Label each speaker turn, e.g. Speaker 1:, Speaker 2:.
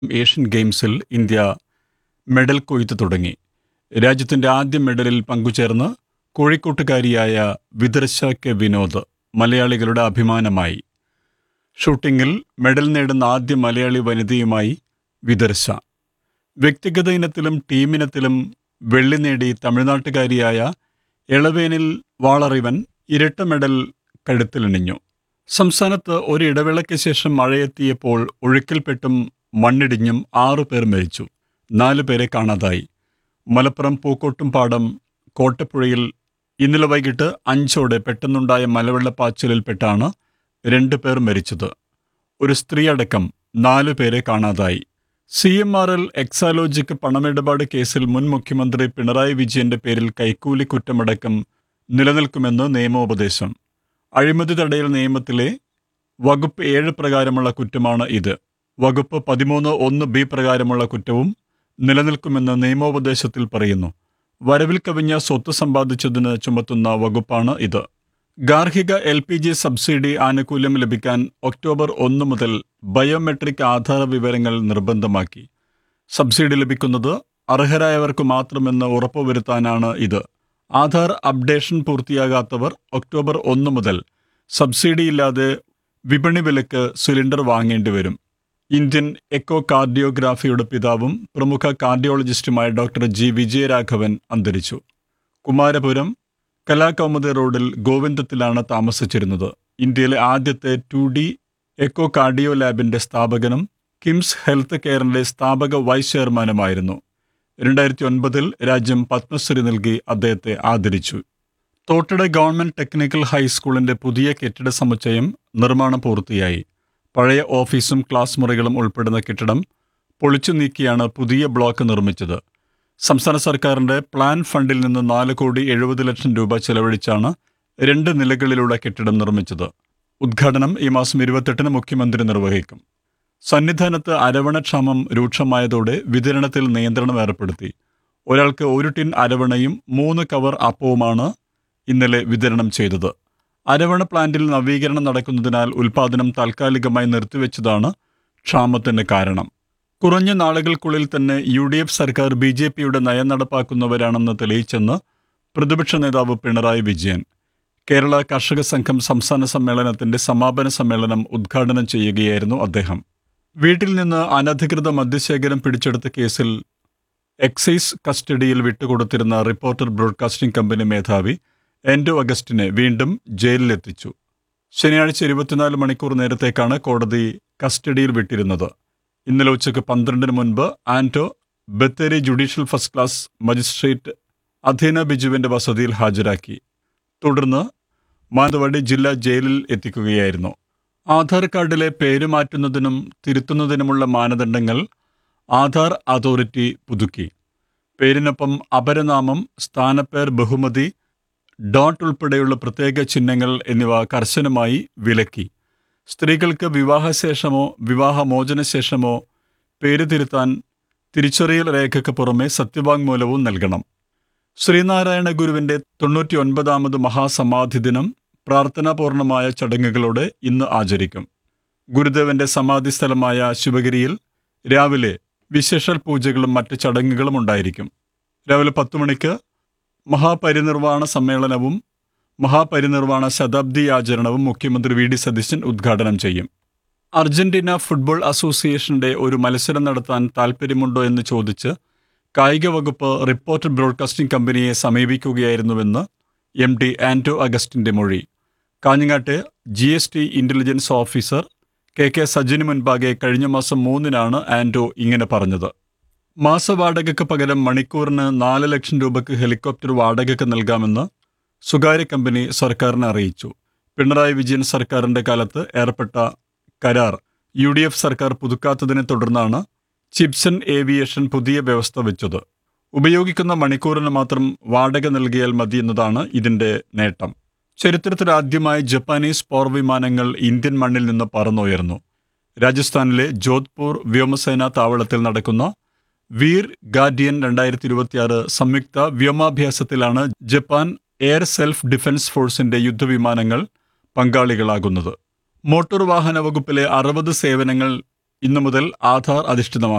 Speaker 1: Asian ഗെയിംസിൽ India medal കൊയ്ത്ത് തുടങ്ങി രാജ്യത്തിന്റെ ആദ്യ മെഡലിൽ പങ്കുചേർന്ന് കോഴിക്കോട്ടുകാരിയായ വിദർശ കെ വിനോദ് മലയാളികളുടെ അഭിമാനമായി ഷൂട്ടിംഗിൽ മെഡൽ നേടുന്ന ആദ്യ മലയാളി വനിതയുമായി വിദർശ വ്യക്തിഗത ഇനത്തിലും ടീമിനത്തിലും വെള്ളി നേടി തമിഴ്നാട്ടുകാരിയായ എളവേനിൽ വാളറിവൻ ഇരട്ട മെഡൽ കഴുത്തിലണിഞ്ഞു സംസ്ഥാനത്ത് ഒരു ഇടവേളയ്ക്ക് ശേഷം മഴയെത്തിയപ്പോൾ ഒഴുക്കിൽപ്പെട്ടും മണ്ണിടിഞ്ഞും ആറു പേർ മരിച്ചു നാലു പേരെ കാണാതായി മലപ്പുറം പൂക്കോട്ടുംപാടം കോട്ടപ്പുഴയിൽ ഇന്നലെ വൈകിട്ട് അഞ്ചോടെ പെട്ടെന്നുണ്ടായ മലവെള്ളപ്പാച്ചിലിൽപ്പെട്ടാണ് രണ്ട് പേർ മരിച്ചത് ഒരു സ്ത്രീ അടക്കം നാലു പേരെ കാണാതായി C M R L Exalogic പണമിടപാട് കേസിൽ മുൻ മുഖ്യമന്ത്രി പിണറായി വിജയന്റെ പേരിൽ കൈക്കൂലി കുറ്റമടക്കം നിലനിൽക്കുമെന്ന് നിയമോപദേശം അഴിമതി തടയൽ നിയമത്തിലെ വകുപ്പ് ഏഴ് പ്രകാരമുള്ള കുറ്റമാണ് ഇത് വകുപ്പ് പതിമൂന്ന് ഒന്ന് ബി പ്രകാരമുള്ള കുറ്റവും നിലനിൽക്കുമെന്ന് നിയമോപദേശത്തിൽ പറയുന്നു വരവിൽ കവിഞ്ഞ സ്വത്ത് സമ്പാദിച്ചതിന് ചുമത്തുന്ന വകുപ്പാണ് ഇത് ഗാർഹിക എൽ പി ജി സബ്സിഡി ആനുകൂല്യം ലഭിക്കാൻ ഒക്ടോബർ ഒന്ന് മുതൽ ബയോമെട്രിക് ആധാര വിവരങ്ങൾ നിർബന്ധമാക്കി സബ്സിഡി ലഭിക്കുന്നത് അർഹരായവർക്ക് മാത്രമെന്ന് ഉറപ്പുവരുത്താനാണ് ഇത് ആധാർ അപ്ഡേഷൻ പൂർത്തിയാകാത്തവർ ഒക്ടോബർ ഒന്ന് മുതൽ സബ്സിഡിയില്ലാതെ വിപണി വിലക്ക് സിലിണ്ടർ വാങ്ങേണ്ടി വരും ഇന്ത്യൻ എക്കോ കാർഡിയോഗ്രാഫിയുടെ പിതാവും പ്രമുഖ കാർഡിയോളജിസ്റ്റുമായ ഡോക്ടർ ജി വിജയരാഘവൻ അന്തരിച്ചു കുമാരപുരം കലാകൗമുദി റോഡിൽ ഗോവിന്ദത്തിലാണ് താമസിച്ചിരുന്നത് ഇന്ത്യയിലെ ആദ്യത്തെ ടു ഡി എക്കോ കാർഡിയോ ലാബിന്റെ സ്ഥാപകനും കിംസ് ഹെൽത്ത് കെയറിന്റെ സ്ഥാപക വൈസ് ചെയർമാനുമായിരുന്നു രണ്ടായിരത്തി ഒൻപതിൽ രാജ്യം പത്മശ്രീ നൽകി അദ്ദേഹത്തെ ആദരിച്ചു തോട്ടട ഗവൺമെന്റ് ടെക്നിക്കൽ ഹൈസ്കൂളിന്റെ പുതിയ കെട്ടിട സമുച്ചയം നിർമ്മാണം പൂർത്തിയായി പഴയ ഓഫീസും ക്ലാസ് മുറികളും ഉൾപ്പെടുന്ന കെട്ടിടം പൊളിച്ചു നീക്കിയാണ് പുതിയ ബ്ലോക്ക് നിർമ്മിച്ചത് സംസ്ഥാന സർക്കാരിന്റെ പ്ലാൻ ഫണ്ടിൽ നിന്ന് നാല് കോടി എഴുപത് ലക്ഷം രൂപ ചെലവഴിച്ചാണ് രണ്ട് നിലകളിലുള്ള കെട്ടിടം നിർമ്മിച്ചത് ഉദ്ഘാടനം ഈ മാസം ഇരുപത്തെട്ടിന് മുഖ്യമന്ത്രി നിർവഹിക്കും സന്നിധാനത്ത് അരവണക്ഷാമം രൂക്ഷമായതോടെ വിതരണത്തിൽ നിയന്ത്രണം ഏർപ്പെടുത്തി ഒരാൾക്ക് ഒരു ടിൻ അരവണയും മൂന്ന് കവർ അപ്പവുമാണ് ഇന്നലെ വിതരണം ചെയ്തത് അരവണ പ്ലാന്റിൽ നവീകരണം നടക്കുന്നതിനാൽ ഉൽപാദനം താൽക്കാലികമായി നിർത്തിവെച്ചതാണ് ക്ഷാമത്തിന് കാരണം കുറഞ്ഞ നാളുകൾക്കുള്ളിൽ തന്നെ യു ഡി എഫ് സർക്കാർ ബി ജെ പിയുടെ നയം നടപ്പാക്കുന്നവരാണെന്ന് തെളിയിച്ചെന്ന് പ്രതിപക്ഷ നേതാവ് പിണറായി വിജയൻ കേരള കർഷക സംഘം സംസ്ഥാന സമ്മേളനത്തിന്റെ സമാപന സമ്മേളനം ഉദ്ഘാടനം ചെയ്യുകയായിരുന്നു അദ്ദേഹം വീട്ടിൽ നിന്ന് അനധികൃത മദ്യശേഖരം പിടിച്ചെടുത്ത കേസിൽ എക്സൈസ് കസ്റ്റഡിയിൽ വിട്ടുകൊടുത്തിരുന്ന റിപ്പോർട്ടർ ബ്രോഡ്കാസ്റ്റിംഗ് കമ്പനി മേധാവി എൻഡോ അഗസ്റ്റിനെ വീണ്ടും ജയിലിലെത്തിച്ചു ശനിയാഴ്ച ഇരുപത്തിനാല് മണിക്കൂർ നേരത്തേക്കാണ് കോടതി കസ്റ്റഡിയിൽ വിട്ടിരുന്നത് ഇന്നലെ ഉച്ചയ്ക്ക് പന്ത്രണ്ടിന് മുൻപ് Anto Bathery judicial first class magistrate അധീന ബിജുവിന്റെ വസതിയിൽ ഹാജരാക്കി തുടർന്ന് മാനന്തവാടി ജില്ലാ ജയിലിൽ എത്തിക്കുകയായിരുന്നു ആധാർ കാർഡിലെ പേര് മാറ്റുന്നതിനും തിരുത്തുന്നതിനുമുള്ള മാനദണ്ഡങ്ങൾ ആധാർ അതോറിറ്റി പുതുക്കി പേരിനൊപ്പം അപരനാമം സ്ഥാനപ്പേർ ബഹുമതി ഡോട്ട് ഉൾപ്പെടെയുള്ള പ്രത്യേക ചിഹ്നങ്ങൾ എന്നിവ കർശനമായി വിലക്കി സ്ത്രീകൾക്ക് വിവാഹശേഷമോ വിവാഹമോചനശേഷമോ പേര് തിരുത്താൻ തിരിച്ചറിയൽ രേഖയ്ക്ക് പുറമെ സത്യവാങ്മൂലവും നൽകണം ശ്രീനാരായണ ഗുരുവിന്റെ തൊണ്ണൂറ്റി ഒൻപതാമത് മഹാസമാധി ദിനം പ്രാർത്ഥനാപൂർണമായ ചടങ്ങുകളോടെ ഇന്ന് ആചരിക്കും ഗുരുദേവന്റെ സമാധി സ്ഥലമായ ശിവഗിരിയിൽ രാവിലെ വിശേഷൽ പൂജകളും മറ്റ് ചടങ്ങുകളും ഉണ്ടായിരിക്കും രാവിലെ പത്തു മണിക്ക് മഹാപരിനിർവാണ സമ്മേളനവും മഹാപരിനിർവാണ ശതാബ്ദി ആചരണവും മുഖ്യമന്ത്രി വി ഡി സതീശൻ ഉദ്ഘാടനം ചെയ്യും അർജന്റീന ഫുട്ബോൾ അസോസിയേഷന്റെ ഒരു മത്സരം നടത്താൻ താൽപ്പര്യമുണ്ടോ എന്ന് ചോദിച്ച് കായിക വകുപ്പ് റിപ്പോർട്ടർ ബ്രോഡ്കാസ്റ്റിംഗ് കമ്പനിയെ സമീപിക്കുകയായിരുന്നുവെന്ന് എം ഡി ആന്റോ അഗസ്റ്റിന്റെ മൊഴി കാഞ്ഞങ്ങാട്ടെ G S T intelligence officer K K സജിന് മുൻപാകെ കഴിഞ്ഞ മാസം മൂന്നിനാണ് ആന്റോ ഇങ്ങനെ പറഞ്ഞത് മാസവാടകയ്ക്ക് പകരം മണിക്കൂറിന് നാല് ലക്ഷം രൂപയ്ക്ക് ഹെലികോപ്റ്റർ വാടകയ്ക്ക് നൽകാമെന്ന് സ്വകാര്യ കമ്പനി സർക്കാരിനെ അറിയിച്ചു പിണറായി വിജയൻ സർക്കാരിന്റെ കാലത്ത് ഏർപ്പെട്ട കരാർ യു ഡി എഫ് സർക്കാർ പുതുക്കാത്തതിനെ തുടർന്നാണ് ചിപ്സൺ ഏവിയേഷൻ പുതിയ വ്യവസ്ഥ വെച്ചത് ഉപയോഗിക്കുന്ന മണിക്കൂറിന് മാത്രം വാടക നൽകിയാൽ മതിയെന്നതാണ് ഇതിന്റെ നേട്ടം ചരിത്രത്തിലാദ്യമായി ജപ്പാനീസ് പോർ വിമാനങ്ങൾ ഇന്ത്യൻ മണ്ണിൽ നിന്ന് പറന്നുയർന്നു രാജസ്ഥാനിലെ ജോധ്പൂർ വ്യോമസേനാ താവളത്തിൽ നടക്കുന്ന വീർ ഗാർഡിയൻ രണ്ടായിരത്തി ഇരുപത്തിയാറ് സംയുക്ത വ്യോമാഭ്യാസത്തിലാണ് ജപ്പാൻ എയർ സെൽഫ് ഡിഫൻസ് ഫോഴ്സിന്റെ യുദ്ധവിമാനങ്ങൾ പങ്കാളികളാകുന്നത് മോട്ടോർ വാഹന വകുപ്പിലെ അറുപത് സേവനങ്ങൾ ഇന്നു മുതൽ ആധാർ അധിഷ്ഠിതമാക്കും